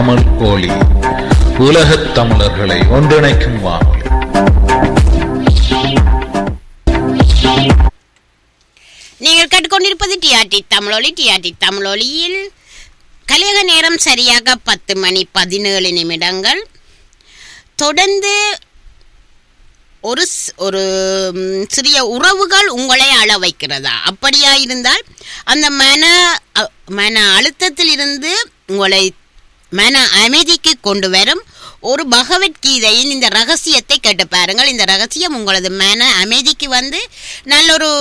தமிழ் ஒலி உலகத் தமிழர்களை ஒன்றிணைக்கும் வானொலி நீங்கள் கேட்டுக்கொண்டிருப்பது டிஆர்டி தமிழொலி டிஆர்டி தமிழொலியில் கலியக நேரம் சரியாக பத்து மணி பதினேழு நிமிடங்கள் தொடர்ந்து ஒரு ஸ்- ஒரு ம், சிறிய உறவுகள் உங்களை அழ வைக்கிறதா அப்படியா இருந்தால் அந்த மன அ- மன அழுத்தத்தில் இருந்து உங்களை மன அமைதிக்கு கொண்டு வரும் ஒரு பகவத்கீதையின் இந்த ரகசியத்தை கேட்டு பாருங்கள் இந்த ரகசியம் உங்களது மன அமைதிக்கு வந்து நல்லொரு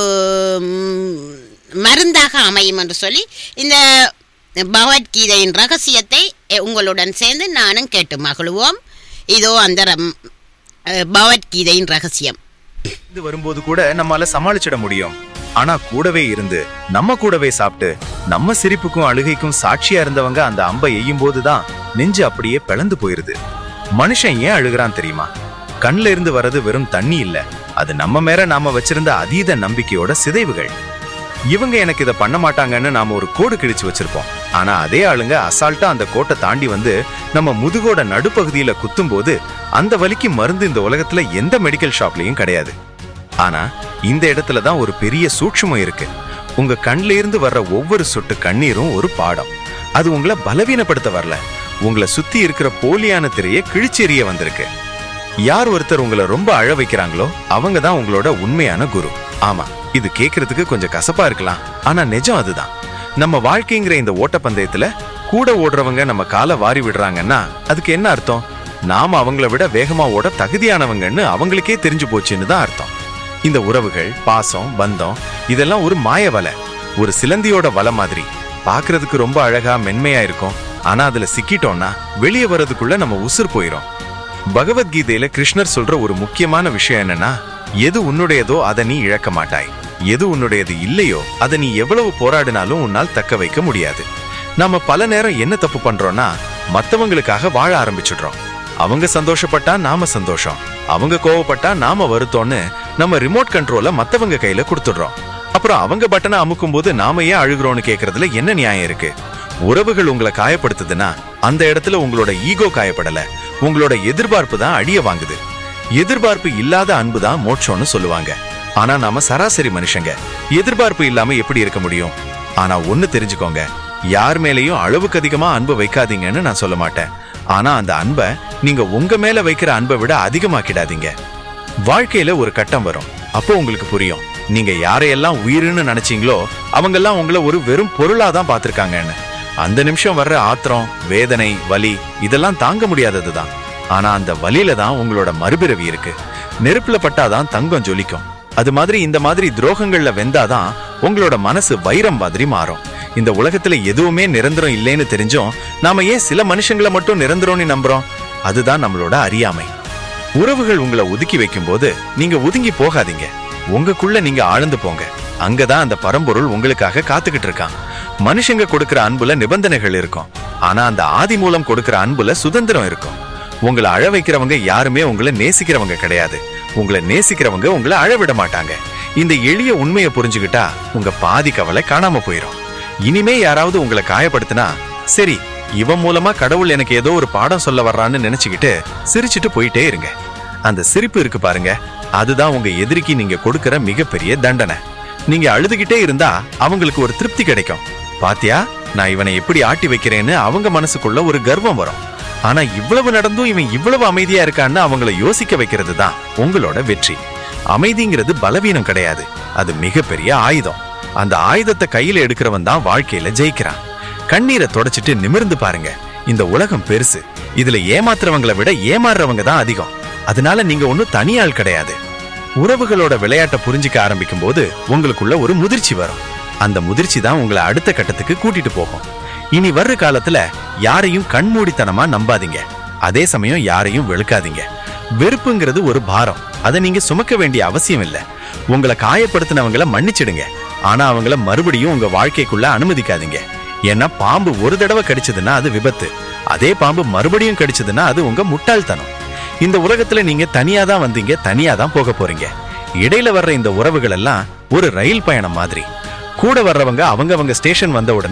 ம், மருந்தாக அமையும் என்று சொல்லி இந்த பகவத்கீதையின் ரகசியத்தை எ, உங்களுடன் சேர்ந்து நானும் கேட்டு மகிழ்வோம் இதோ அந்த ரம்- அஹ், பகவத்கீதையின் ரகசியம் இது வரும்போது கூட நம்மால சமாளிச்சிட முடியும் ஆனா கூடவே இருந்து நம்ம கூடவே சாப்பிட்டு நம்ம சிரிப்புக்கும் அழுகைக்கும் சாட்சியா இருந்தவங்க அந்த அம்பை எய்யும் போதுதான் நெஞ்சு அப்படியே பிளந்து போயிருது மனுஷன் ஏன் அழுகுறான் தெரியுமா கண்ல இருந்து வர்றது வெறும் தண்ணி இல்ல அது நம்ம மேல நாம வச்சிருந்த அதீத நம்பிக்கையோட சிதைவுகள் இவங்க எனக்கு இதை பண்ண மாட்டாங்கன்னு நாம ஒரு கோடு கிழிச்சு வச்சிருப்போம் ஆனா அதே ஆளுங்க அசால்ட்டா அந்த கோட்டை தாண்டி வந்து நம்ம முதுகோட நடுப்பகுதியில குத்தும் போது அந்த வலிக்கு மருந்து இந்த உலகத்துல எந்த மெடிக்கல் ஷாப்லயும் கிடையாது ஆனா இந்த இடத்துல தான் ஒரு பெரிய சூட்சுமம் இருக்கு உங்க கண்ல இருந்து வர்ற ஒவ்வொரு சொட்டு கண்ணீரும் ஒரு பாடம் அது உங்களை பலவீனப்படுத்த வரல உங்களை சுத்தி இருக்கிற போலியான திரையை கிழிச்செறிய வந்திருக்கு யார் ஒருத்தர் உங்களை ரொம்ப அழ வைக்கிறாங்களோ அவங்க தான் உங்களோட உண்மையான குரு ஆமா இது கேக்குறதுக்கு கொஞ்சம் கசப்பா இருக்கலாம் ஆனா நிஜம் அதுதான் நம்ம வாழ்க்கைங்கிற இந்த ஓட்டப்பந்தயத்துல கூட ஓடுறவங்க நம்ம காலை வாரி விடுறாங்கன்னா அதுக்கு என்ன அர்த்தம் நாம அவங்கள விட வேகமா ஓட தகுதியானவங்கன்னு அவங்களுக்கே தெரிஞ்சு போச்சுன்னு தான் அர்த்தம் இந்த உறவுகள் பாசம் பந்தம் இதெல்லாம் ஒரு மாய வலை ஒரு சிலந்தியோட வலை மாதிரி பார்க்கிறதுக்கு ரொம்ப அழகா மென்மையா இருக்கும் ஆனா அதுல சிக்கிட்டோம்னா வெளியே வர்றதுக்குள்ள நம்ம உசுர் போயிரும் பகவத்கீதையில கிருஷ்ணர் சொல்ற ஒரு முக்கியமான விஷயம் என்னன்னா எது உன்னுடையதோ அதை நீ இழக்க மாட்டாய் எது உன்னுடையது இல்லையோ அதை நீ எவ்வளவு போராடினாலும் உன்னால் தக்க வைக்க முடியாது நாம பல நேரம் என்ன தப்பு பண்றோம்னா மத்தவங்களுக்காக வாழ ஆரம்பிச்சிடுறோம் அவங்க சந்தோஷப்பட்டா நாம சந்தோஷம் அவங்க கோவப்பட்டா நாம வருத்தோம்னு நம்ம ரிமோட் கண்ட்ரோல மத்தவங்க கையில கொடுத்துடுறோம் அப்புறம் அவங்க பட்டனை அமுக்கும் போது நாம ஏன் அழுகுறோம்னு கேக்குறதுல என்ன நியாயம் இருக்கு உறவுகள் உங்களை காயப்படுத்துதுன்னா அந்த இடத்துல உங்களோட ஈகோ காயப்படல உங்களோட எதிர்பார்ப்பு தான் அடிய வாங்குது எதிர்பார்ப்பு இல்லாத அன்பு தான் மோட்சம்னு சொல்லுவாங்க ஆனா நாம சராசரி மனுஷங்க எதிர்பார்ப்பு இல்லாம எப்படி இருக்க முடியும் ஆனா ஒண்ணு தெரிஞ்சுக்கோங்க யார் மேலயும் அளவுக்கு அதிகமா அன்பு வைக்காதீங்கன்னு நான் சொல்ல மாட்டேன் ஆனா அந்த அன்பை நீங்க உங்க மேல வைக்கிற அன்பை விட அதிகமாக்கிடாதீங்க வாழ்க்கையில ஒரு கட்டம் வரும் அப்போ உங்களுக்கு புரியும் நீங்க யாரையெல்லாம் உயிர்னு நினைச்சீங்களோ அவங்கெல்லாம் உங்களை ஒரு வெறும் பொருளா தான் பார்த்திருக்காங்கன்னு அந்த நிமிஷம் வர்ற ஆத்திரம் வேதனை வலி இதெல்லாம் தாங்க முடியாததுதான் ஆனா அந்த வலியில தான் உங்களோட மறுபிறவி இருக்கு நெருப்புல பட்டாதான் தங்கம் ஜொலிக்கும் அது மாதிரி இந்த மாதிரி துரோகங்கள்ல வெந்தாதான் உங்களோட மனசு வைரம் மாதிரி மாறும் இந்த உலகத்துல எதுவுமே நிரந்தரம் இல்லைன்னு தெரிஞ்சும் நாம ஏன் சில மனுஷங்களை மட்டும் நிரந்தரம்னு நம்புறோம் அதுதான் நம்மளோட அறியாமை உறவுகள் உங்களை ஒதுக்கி வைக்கும்போது நீங்க ஒதுங்கி போகாதீங்க உங்களுக்குள்ள நீங்க ஆழ்ந்து போங்க அங்கதான் அந்த பரம்பொருள் உங்களுக்காக காத்துக்கிட்டு இருக்கான் மனுஷங்க கொடுக்கிற அன்புல நிபந்தனைகள் இருக்கும் ஆனா அந்த ஆதி மூலம் கொடுக்கிற அன்புல சுதந்திரம் இருக்கும் உங்களை அழ வைக்கிறவங்க யாருமே உங்களை நேசிக்கிறவங்க கிடையாது உங்களை நேசிக்கிறவங்க உங்களை அழ விட மாட்டாங்க இந்த எளிய உண்மையை புரிஞ்சுக்கிட்டா உங்க பாதி கவலை காணாம போயிரும் இனிமே யாராவது உங்களை காயப்படுத்தினா சரி இவன் மூலமா கடவுள் எனக்கு ஏதோ ஒரு பாடம் சொல்ல வர்றான்னு நினைச்சுக்கிட்டு சிரிச்சிட்டு போயிட்டே இருங்க அந்த சிரிப்பு இருக்கு பாருங்க அதுதான் உங்க எதிரிக்கு நீங்க கொடுக்கிற மிகப்பெரிய தண்டனை நீங்க அழுதுகிட்டே இருந்தா அவங்களுக்கு ஒரு திருப்தி கிடைக்கும் பாத்தியா நான் இவனை எப்படி ஆட்டி வைக்கிறேன்னு அவங்க மனசுக்குள்ள ஒரு கர்வம் வரும் ஆனா இவ்வளவு நடந்தும் இவன் இவ்வளவு அமைதியா இருக்கான்னு அவங்கள யோசிக்க வைக்கிறது தான் உங்களோட வெற்றி அமைதிங்கிறது பலவீனம் கிடையாது அது மிகப்பெரிய ஆயுதம் அந்த ஆயுதத்தை கையில எடுக்கிறவன் தான் வாழ்க்கையில ஜெயிக்கிறான் கண்ணீரை தொடச்சிட்டு நிமிர்ந்து பாருங்க இந்த உலகம் பெருசு இதுல ஏமாத்துறவங்களை விட ஏமாறுறவங்க தான் அதிகம் அதனால நீங்க ஒன்னும் தனியாள் கிடையாது உறவுகளோட விளையாட்டை புரிஞ்சுக்க ஆரம்பிக்கும் போது உங்களுக்குள்ள ஒரு முதிர்ச்சி வரும் அந்த முதிர்ச்சி தான் உங்களை அடுத்த கட்டத்துக்கு கூட்டிட்டு போகும் இனி வர்ற காலத்துல யாரையும் கண்மூடித்தனமா நம்பாதீங்க அதே சமயம் யாரையும் வெளுக்காதீங்க வெறுப்புங்கிறது ஒரு பாரம் அதை நீங்க சுமக்க வேண்டிய அவசியம் இல்ல உங்களை காயப்படுத்தினவங்கள மன்னிச்சிடுங்க ஆனா அவங்கள மறுபடியும் உங்க வாழ்க்கைக்குள்ள அனுமதிக்காதீங்க ஏன்னா பாம்பு ஒரு தடவை கடிச்சதுன்னா அது விபத்து அதே பாம்பு மறுபடியும் கடிச்சதுன்னா அது உங்க முட்டாள்தனம் இந்த உலகத்துல நீங்க தனியா தான் வந்தீங்க தனியா தான் போக போறீங்க இடையில வர்ற இந்த உறவுகள் எல்லாம் ஒரு ரயில் பயணம் மாதிரி கூட வர்றவங்க அவங்க அவங்க ஸ்டேஷன் வந்த உடனே